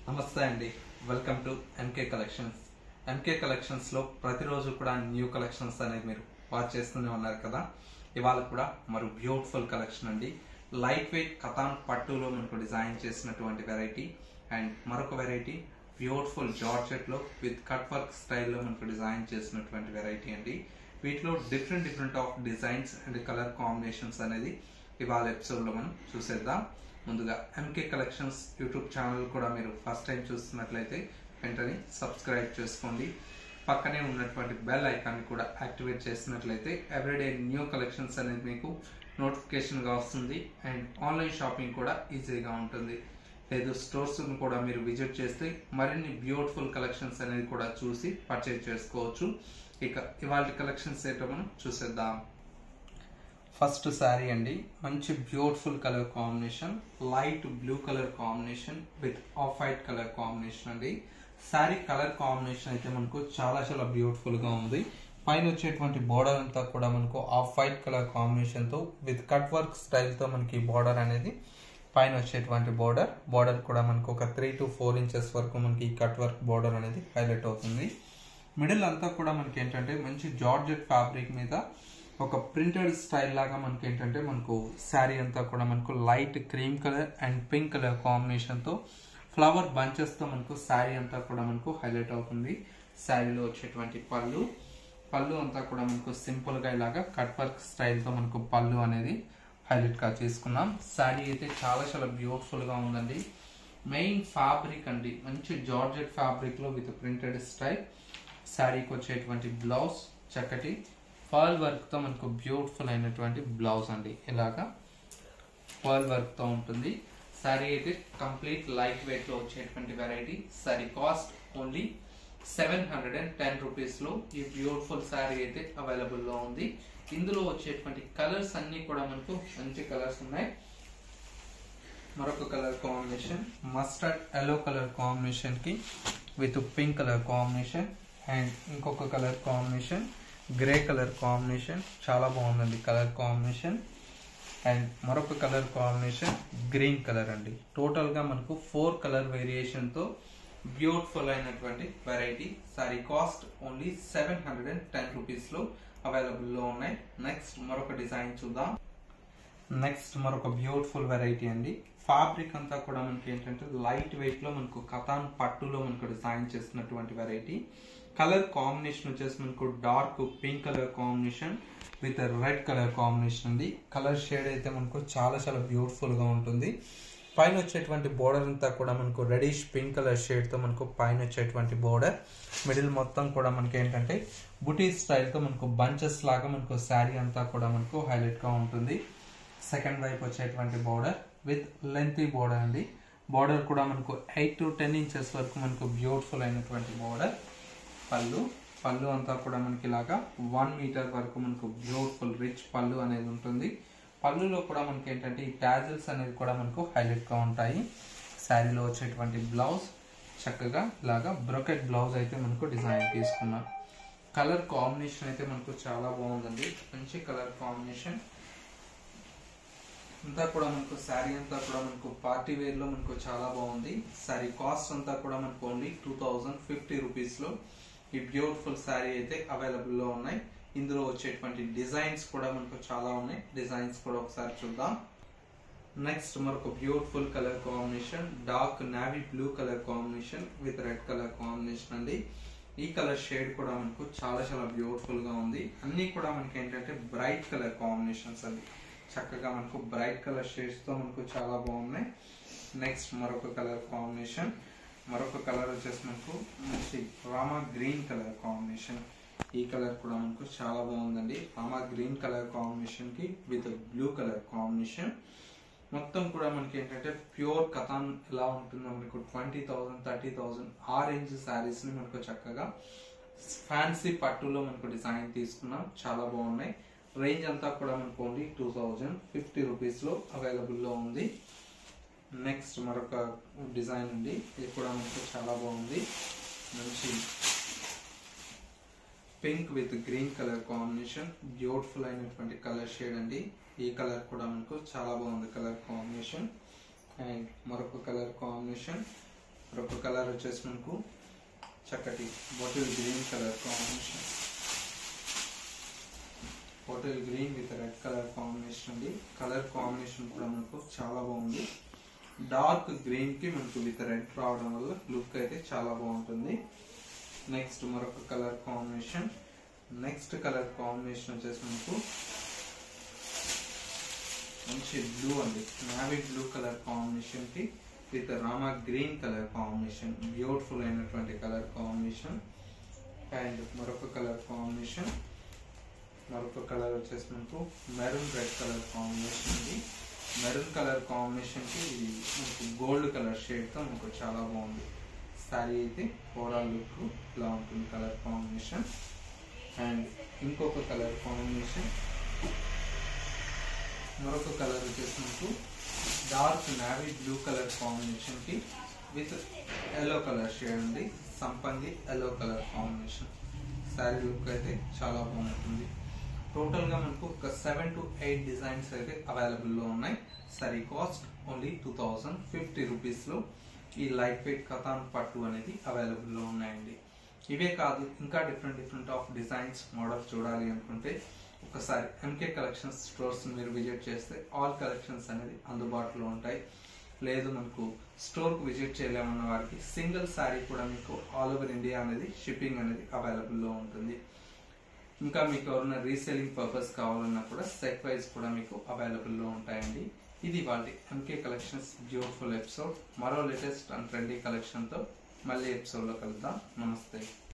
నమస్తే అండి welcome to MK collections MK collections లో ప్రతిరోజు కూడా న్యూ కలెక్షన్స్ అనేది మీరు వాచ్ చేస్తూనే ఉన్నారు కదా ఇవాళ కూడా మరి బ్యూటిఫుల్ కలెక్షన్ అండి లైట్ వెయిట్ కథాన్ పట్టులో మనకు డిజైన్ చేసినటువంటి వెరైటీ అండ్ మరొక వెరైటీ బ్యూటిఫుల్ జార్జెట్ లో విత్ కట్ వర్క్ స్టైల్లో మనకు డిజైన్ చేసినటువంటి వెరైటీ అండి వీటిలో different different of designs and colour combinations అనేది ఇవాళ ఎపిసోడ్ లో మనం చూసేద్దాం ముందుగా ఎంకే కలెక్షన్స్ యూట్యూబ్ ఛానల్ కూడా మీరు ఫస్ట్ టైం చూస్తున్నట్లయితే వెంటనే సబ్స్క్రైబ్ చేసుకోండి పక్కనే ఉన్నటువంటి బెల్ ఐకాన్ కూడా యాక్టివేట్ చేసినట్లయితే ఎవ్రీడే న్యూ కలెక్షన్స్ అనేది మీకు నోటిఫికేషన్గా వస్తుంది అండ్ ఆన్లైన్ షాపింగ్ కూడా ఈజీగా ఉంటుంది లేదు స్టోర్స్ కూడా మీరు విజిట్ చేస్తే మరిన్ని బ్యూటిఫుల్ కలెక్షన్స్ అనేది కూడా చూసి పర్చేజ్ చేసుకోవచ్చు ఇక ఇవాళ కలెక్షన్స్ ఏంటో మనం చూసేద్దాం ఫస్ట్ శారీ అండి మంచి beautiful colour combination light blue colour combination with off white colour combination అండి శారీ కలర్ కాంబినేషన్ అయితే మనకు చాలా చాలా బ్యూటిఫుల్ గా ఉంది పైన వచ్చేటువంటి బోర్డర్ అంతా కూడా మనకు ఆఫ్ వైట్ కలర్ కాంబినేషన్ తో విత్ కట్ వర్క్ స్టైల్ తో మనకి బోర్డర్ అనేది పైన వచ్చేటువంటి బోర్డర్ బోర్డర్ కూడా మనకు ఒక త్రీ టు ఫోర్ ఇంచెస్ వరకు మనకి ఈ కట్ వర్క్ బోర్డర్ అనేది హైలైట్ అవుతుంది మిడిల్ అంతా కూడా మనకి ఏంటంటే మంచి జార్జెట్ ఫ్యాబ్రిక్ మీద ఒక ప్రింటెడ్ స్టైల్ లాగా మనకి ఏంటంటే మనకు శారీ అంతా కూడా మనకు light cream colour and pink colour కాంబినేషన్తో ఫ్లవర్ బంచెస్తో మనకు శారీ అంతా కూడా మనకు హైలైట్ అవుతుంది శారీలో వచ్చేటువంటి పళ్ళు పళ్ళు అంతా కూడా మనకు సింపుల్గా ఇలాగా కట్ వర్క్ స్టైల్తో మనకు పళ్ళు అనేది హైలైట్గా చేసుకున్నాం శారీ అయితే చాలా చాలా బ్యూటిఫుల్గా ఉందండి మెయిన్ ఫ్యాబ్రిక్ అండి మంచి జార్జెట్ ఫ్యాబ్రిక్లో విత్ ప్రింటెడ్ స్టైల్ శారీకి వచ్చేటువంటి బ్లౌజ్ చక్కటి పర్ల్ వర్క్తో మనకు బ్యూటిఫుల్ అయినటువంటి బ్లౌజ్ అండి ఇలాగా పర్ల్ వర్క్తో ఉంటుంది శారీ అయితే కంప్లీట్ లైట్ వెయిట్లో వచ్చేటువంటి variety sari cost only seven hundred and ten రూపీస్లో ఈ బ్యూటిఫుల్ శారీ అయితే అవైలబుల్లో ఉంది ఇందులో వచ్చేటువంటి కలర్స్ అన్నీ కూడా మనకు మంచి కలర్స్ ఉన్నాయి మరొక colour combination mustard yellow colour combination కి with pink colour combination and ఇంకొక colour combination grey colour combination చాలా బాగుందండి కలర్ కాంబినేషన్ అండ్ మరొక కలర్ కాంబినేషన్ గ్రీన్ కలర్ అండి టోటల్గా మనకు ఫోర్ కలర్ వేరియేషన్తో బ్యూటిఫుల్ అయినటువంటి variety sari cost only seven hundred and ten రూపీస్లో అవైలబుల్లో ఉన్నాయి నెక్స్ట్ మరొక డిజైన్ చూద్దాం నెక్స్ట్ మరొక బ్యూటిఫుల్ వెరైటీ అండి ఫ్యాబ్రిక్ అంతా కూడా మనకి ఏంటంటే లైట్ వెయిట్ లో మనకు కథాన్ పట్టులో మనకు డిజైన్ చేసినటువంటి వెరైటీ కలర్ కాంబినేషన్ వచ్చేసి మనకు dark pink colour combination with red colour combination అండి కలర్ షేడ్ అయితే మనకు చాలా చాలా బ్యూటిఫుల్ గా ఉంటుంది పైన వచ్చేటువంటి బోర్డర్ అంతా కూడా మనకు రెడిష్ పింక్ కలర్ షేడ్ తో మనకు పైన వచ్చేటువంటి బోర్డర్ మిడిల్ మొత్తం కూడా మనకి ఏంటంటే బుటీ స్టైల్ తో మనకు బంచెస్ లాగా మనకు శారీ అంతా కూడా మనకు హైలైట్ గా ఉంటుంది సెకండ్ వైపు వచ్చేటువంటి బోర్డర్ విత్ లెంతీ బోర్డర్ అండి బోర్డర్ కూడా మనకు ఎయిట్ టు టెన్ ఇంచెస్ వరకు మనకు బ్యూటిఫుల్ అయినటువంటి బోర్డర్ పళ్ళు పళ్ళు అంతా కూడా మనకి ఇలాగా వన్ మీటర్ వరకు మనకు బ్యూటిఫుల్ రిచ్ పళ్ళు అనేది ఉంటుంది పళ్ళులో కూడా మనకి ఏంటంటే ఈ టాజిల్స్ అనేది కూడా మనకు హైలైట్గా ఉంటాయి శారీలో వచ్చేటువంటి బ్లౌజ్ చక్కగా ఇలాగా బ్రొకెట్ బ్లౌజ్ అయితే మనకు డిజైన్ తీసుకున్నాం కలర్ కాంబినేషన్ అయితే మనకు చాలా బాగుందండి మంచి కలర్ కాంబినేషన్ అంతా కూడా మనకు శారీ అంతా కూడా మనకు పార్టీ వేర్ లో మనకు చాలా బాగుంది శారీ కాస్ట్ అంతా కూడా మనకు only two thousand fifty rupees లో ఈ బ్యూటిఫుల్ శారీ అయితే అవైలబుల్ లో ఉన్నాయి ఇందులో వచ్చేటువంటి డిజైన్స్ కూడా మనకు చాలా ఉన్నాయి డిజైన్స్ కూడా ఒకసారి చూద్దాం నెక్స్ట్ మరొక beautiful colour combination dark navy blue colour combination with red colour combination అండి ఈ కలర్ షేడ్ కూడా మనకు చాలా చాలా బ్యూటిఫుల్ గా ఉంది అన్ని కూడా మనకి ఏంటంటే బ్రైట్ కలర్ కాంబినేషన్స్ అండి చక్కగా మనకు బ్రైట్ కలర్ షేడ్స్ తో మనకు చాలా బాగున్నాయి నెక్స్ట్ మరొక కలర్ కాంబినేషన్ మరొక కలర్ వచ్చేసి మనకు మంచి రామా గ్రీన్ కలర్ కాంబినేషన్ ఈ కలర్ కూడా మనకు చాలా బాగుందండి రామా గ్రీన్ కలర్ కాంబినేషన్ కి విత్ బ్లూ కలర్ కాంబినేషన్ మొత్తం కూడా మనకి ఏంటంటే ప్యూర్ కథాన్ ఎలా ఉంటుందో మనకు ట్వంటీ థౌసండ్ థర్టీ థౌసండ్ ఆ రేంజ్ శారీస్ ని మనకు చక్కగా ఫ్యాన్సీ పట్టులో మనకు డిజైన్ తీసుకున్నాం చాలా బాగున్నాయి రేంజ్ అంతా కూడా మనకు ఓన్లీ టూ థౌజండ్ ఫిఫ్టీ రూపీస్లో అవైలబుల్లో ఉంది నెక్స్ట్ మరొక డిజైన్ ఉంది ఇది కూడా మనకు చాలా బాగుంది మంచి pink with green colour combination beautiful అయినటువంటి కలర్ షేడ్ అండి ఈ కలర్ కూడా మనకు చాలా బాగుంది కలర్ కాంబినేషన్ అండ్ మరొక కలర్ కాంబినేషన్ మరొక కలర్ వచ్చేసి మనకు చక్కటి bottle green colour combination bottle green with red colour combination అండి కలర్ కాంబినేషన్ కూడా మనకు చాలా బాగుంది డార్క్ గ్రీన్ కి మనకు విత్ రెడ్ రావడం వల్ల లుక్ అయితే చాలా బాగుంటుంది నెక్స్ట్ మరొక colour combination next colour combination వచ్చేసి మనకు మంచి బ్లూ అండి నావీ బ్లూ కలర్ కాంబినేషన్ కి with Rama green colour combination beautiful అయినటువంటి కలర్ కాంబినేషన్ అండ్ మరొక కలర్ కాంబినేషన్ మరొక కలర్ వచ్చేసి మనకు మెరూన్ రెడ్ కలర్ కాంబినేషన్ ఉంది మెరూన్ కలర్ కాంబినేషన్ కి ఇది మనకు గోల్డ్ కలర్ షేడ్ తో మనకు చాలా బాగుంది శారీ అయితే ఓవరాల్ లుక్ ఇలా ఉంటుంది కలర్ కాంబినేషన్ అండ్ ఇంకొక కలర్ కాంబినేషన్ మరొక కలర్ వచ్చేసి మనకు dark navy blue colour combination కి విత్ ఎల్లో కలర్ షేడ్ ఉంది సంపంగి yellow colour combination sari look అయితే చాలా బాగుంటుంది టోటల్ గా మనకు ఒక సెవెన్ టు ఎయిట్ డిజైన్స్ అయితే అవైలబుల్ లో ఉన్నాయి sari cost only two thousand fifty rupees లో ఈ లైట్ వెయిట్ కథాన్ పట్టు అనేది అవైలబుల్ లో ఉన్నాయండి ఇవే కాదు ఇంకా different different of designs models చూడాలి అనుకుంటే ఒకసారి ఎంకే కలెక్షన్స్ స్టోర్స్ మీరు విజిట్ చేస్తే ఆల్ కలెక్షన్స్ అనేది అందుబాటులో ఉంటాయి లేదు మనకు స్టోర్కు విజిట్ చేయలేమన్న వారికి సింగిల్ శారీ కూడా మీకు ఆల్ ఓవర్ ఇండియా అనేది షిప్పింగ్ అనేది అవైలబుల్లో ఉంటుంది ఇంకా మీకు ఎవరైనా రీసేలింగ్ పర్పస్ కావాలన్నా కూడా సెట్ వైజ్ కూడా మీకు అవైలబుల్లో ఉంటాయండి ఇది వాళ్ళ ఎంకే కలెక్షన్స్ బ్యూటిఫుల్ ఎపిసోడ్ మరో లేటెస్ట్ అండ్ ట్రెండీ కలెక్షన్తో మళ్ళీ ఎపిసోడ్లో కలుద్దాం నమస్తే